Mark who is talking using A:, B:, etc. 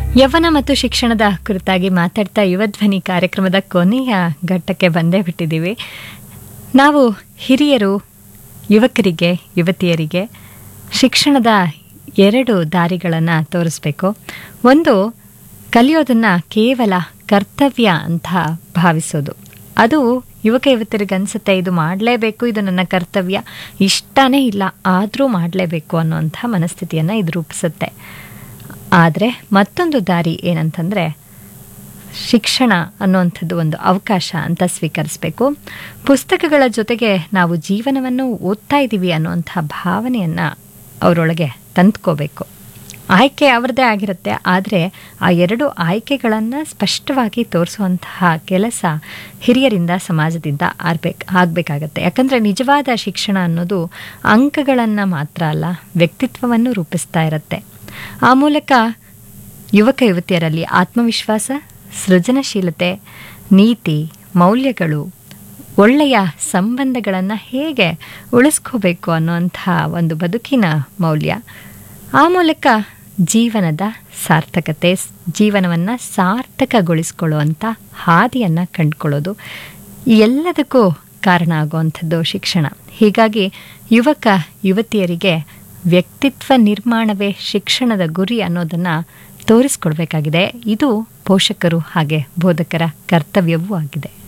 A: ಯವ್ವನ ಮತ್ತು ಶಿಕ್ಷಣದ ಕುರಿತಾಗಿ ಮಾತಾಡ್ತಾ ಯುವಧ್ವನಿ ಕಾರ್ಯಕ್ರಮದ ಕೊನೆಯ ಘಟ್ಟಕ್ಕೆ ಬಂದೇ ಬಿಟ್ಟಿದ್ದೀವಿ ನಾವು ಹಿರಿಯರು ಯುವಕರಿಗೆ ಯುವತಿಯರಿಗೆ ಶಿಕ್ಷಣದ ಎರಡು ದಾರಿಗಳನ್ನು ತೋರಿಸ್ಬೇಕು ಒಂದು ಕಲಿಯೋದನ್ನು ಕೇವಲ ಕರ್ತವ್ಯ ಅಂತ ಭಾವಿಸೋದು ಅದು ಯುವಕ ಯುವತಿಯರಿಗೆ ಅನಿಸುತ್ತೆ ಇದು ಮಾಡಲೇಬೇಕು ಇದು ನನ್ನ ಕರ್ತವ್ಯ ಇಷ್ಟನೇ ಇಲ್ಲ ಆದರೂ ಮಾಡಲೇಬೇಕು ಅನ್ನುವಂಥ ಮನಸ್ಥಿತಿಯನ್ನು ಇದು ರೂಪಿಸುತ್ತೆ ಆದರೆ ಮತ್ತೊಂದು ದಾರಿ ಏನಂತಂದರೆ ಶಿಕ್ಷಣ ಅನ್ನುವಂಥದ್ದು ಒಂದು ಅವಕಾಶ ಅಂತ ಸ್ವೀಕರಿಸಬೇಕು ಪುಸ್ತಕಗಳ ಜೊತೆಗೆ ನಾವು ಜೀವನವನ್ನು ಓದ್ತಾ ಇದ್ದೀವಿ ಅನ್ನುವಂಥ ಭಾವನೆಯನ್ನು ಅವರೊಳಗೆ ತಂದ್ಕೋಬೇಕು ಆಯ್ಕೆ ಅವರದೇ ಆಗಿರುತ್ತೆ ಆದರೆ ಆ ಎರಡು ಆಯ್ಕೆಗಳನ್ನು ಸ್ಪಷ್ಟವಾಗಿ ತೋರಿಸುವಂತಹ ಕೆಲಸ ಹಿರಿಯರಿಂದ ಸಮಾಜದಿಂದ ಆಗ್ಬೇಕು ಆಗಬೇಕಾಗತ್ತೆ ಯಾಕಂದರೆ ನಿಜವಾದ ಶಿಕ್ಷಣ ಅನ್ನೋದು ಅಂಕಗಳನ್ನು ಮಾತ್ರ ಅಲ್ಲ ವ್ಯಕ್ತಿತ್ವವನ್ನು ರೂಪಿಸ್ತಾ ಇರುತ್ತೆ ಆ ಮೂಲಕ ಯುವಕ ಯುವತಿಯರಲ್ಲಿ ಆತ್ಮವಿಶ್ವಾಸ ಸೃಜನಶೀಲತೆ ನೀತಿ ಮೌಲ್ಯಗಳು ಒಳ್ಳೆಯ ಸಂಬಂಧಗಳನ್ನು ಹೇಗೆ ಉಳಿಸ್ಕೋಬೇಕು ಅನ್ನುವಂಥ ಒಂದು ಬದುಕಿನ ಮೌಲ್ಯ ಆ ಮೂಲಕ ಜೀವನದ ಸಾರ್ಥಕತೆ ಜೀವನವನ್ನು ಸಾರ್ಥಕಗೊಳಿಸ್ಕೊಳ್ಳುವಂಥ ಹಾದಿಯನ್ನು ಕಂಡುಕೊಳ್ಳೋದು ಈ ಎಲ್ಲದಕ್ಕೂ ಕಾರಣ ಆಗುವಂಥದ್ದು ಶಿಕ್ಷಣ ಹೀಗಾಗಿ ಯುವಕ ಯುವತಿಯರಿಗೆ ವ್ಯಕ್ತಿತ್ವ ನಿರ್ಮಾಣವೇ ಶಿಕ್ಷಣದ ಗುರಿ ಅನ್ನೋದನ್ನು ತೋರಿಸ್ಕೊಡ್ಬೇಕಾಗಿದೆ ಇದು ಪೋಷಕರು ಹಾಗೆ ಬೋಧಕರ ಕರ್ತವ್ಯವೂ ಆಗಿದೆ